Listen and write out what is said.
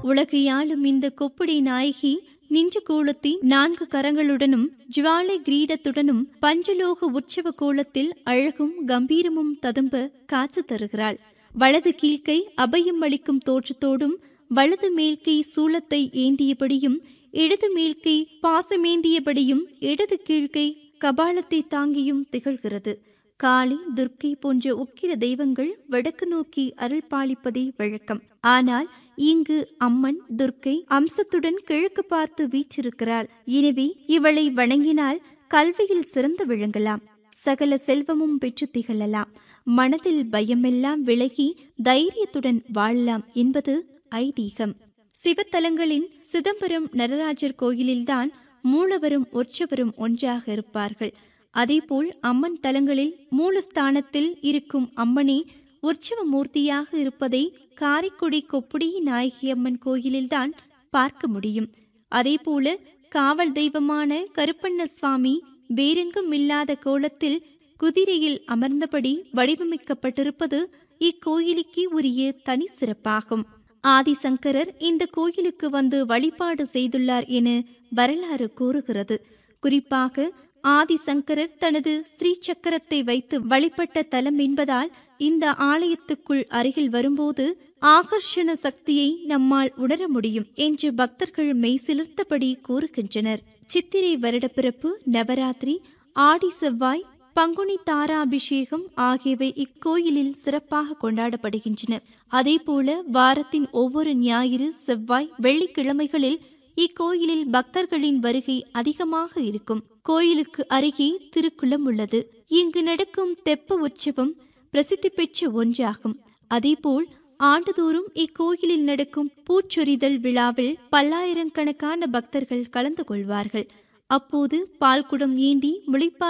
உலகையாளும் இந்த கொப்புடி நாயகி நின்ற கோலத்தின் நான்கு கரங்களுடனும் ஜுவாலை கிரீடத்துடனும் பஞ்சலோக உற்சவ கோலத்தில் அழகும் கம்பீரமும் ததும்ப காட்சி தருகிறாள் வலது கீழ்க்கை அபயம் அளிக்கும் தோற்றத்தோடும் வலது மேல்கை சூலத்தை ஏந்தியபடியும் இடது மேல்கை பாசமேந்தியபடியும் இடது கீழ்க்கை கபாலத்தை தாங்கியும் திகழ்கிறது காளி துர்க்கை போன்ற உக்கிர தெய்வங்கள் வடக்கு நோக்கி அருள் பாலிப்பதே வழக்கம் ஆனால் இங்கு அம்மன் துர்க்கை அம்சத்துடன் கிழக்கு பார்த்து வீற்றிருக்கிறாள் எனவே இவளை வணங்கினால் கல்வியில் சிறந்து விளங்கலாம் சகல செல்வமும் பெற்று திகழலாம் மனதில் பயமெல்லாம் விலகி தைரியத்துடன் வாழலாம் என்பது ஐதீகம் சிவத்தலங்களின் சிதம்பரம் நடராஜர் கோயிலில்தான் மூலவரும் ஒற்றவரும் ஒன்றாக இருப்பார்கள் அதேபோல் அம்மன் தலங்களில் மூலஸ்தானத்தில் இருக்கும் அம்மனே உற்சவ மூர்த்தியாக இருப்பதை காரைக்குடி கொப்புடி நாயகி அம்மன் கோயிலில்தான் பார்க்க முடியும் அதேபோல காவல் தெய்வமான கருப்பண்ண சுவாமி வேறெங்கும் இல்லாத கோலத்தில் குதிரையில் அமர்ந்தபடி வடிவமைக்கப்பட்டிருப்பது இக்கோயிலுக்கு உரிய தனி சிறப்பாகும் ஆதிசங்கரர் இந்த கோயிலுக்கு வந்து வழிபாடு செய்துள்ளார் என வரலாறு கூறுகிறது குறிப்பாக ஆதிசங்கரர் தனது ஸ்ரீ சக்கரத்தை வைத்து வழிபட்ட தலம் என்பதால் இந்த ஆலயத்துக்குள் அருகில் வரும்போது ஆகர்ஷண சக்தியை நம்மால் உணர முடியும் என்று பக்தர்கள் மெய்சிலிர்த்தபடி கூறுகின்றனர் சித்திரை வருடப்பிறப்பு நவராத்திரி ஆடி செவ்வாய் பங்குனி தாராபிஷேகம் ஆகியவை இக்கோயிலில் சிறப்பாக கொண்டாடப்படுகின்றன அதேபோல வாரத்தின் ஒவ்வொரு ஞாயிறு செவ்வாய் வெள்ளிக்கிழமைகளில் இக்கோயிலில் பக்தர்களின் வருகை அதிகமாக இருக்கும் கோயிலுக்கு அருகே திருக்குளம் உள்ளது இங்கு நடக்கும் தெப்ப உற்சவம் பிரசித்தி பெற்ற ஒன்றாகும் அதேபோல் ஆண்டுதோறும் இக்கோயிலில் நடக்கும் பூச்சொரிதல் விழாவில் பல்லாயிரக்கணக்கான பக்தர்கள் கலந்து கொள்வார்கள் அப்போது பால்குடம் ஏந்தி முளைப்பார்